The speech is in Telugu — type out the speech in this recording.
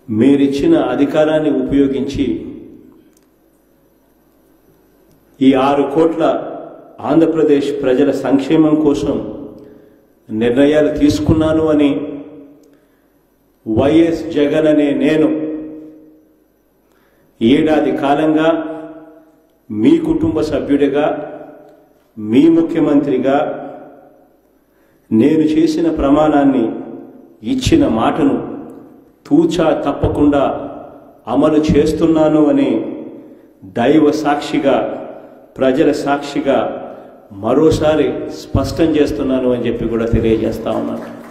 మీరిచ్చిన అధికారాన్ని ఉపయోగించి ఈ ఆరు కోట్ల ఆంధ్రప్రదేశ్ ప్రజల సంక్షేమం కోసం నిర్ణయాలు తీసుకున్నాను అని వైఎస్ జగన్ అనే నేను ఏడాది కాలంగా మీ కుటుంబ సభ్యుడిగా మీ ముఖ్యమంత్రిగా నేను చేసిన ప్రమాణాన్ని ఇచ్చిన మాటను తూచా తప్పకుండా అమలు చేస్తున్నాను అని దైవ సాక్షిగా ప్రజల సాక్షిగా మరోసారి స్పష్టం చేస్తున్నాను అని చెప్పి కూడా తెలియజేస్తా ఉన్నాను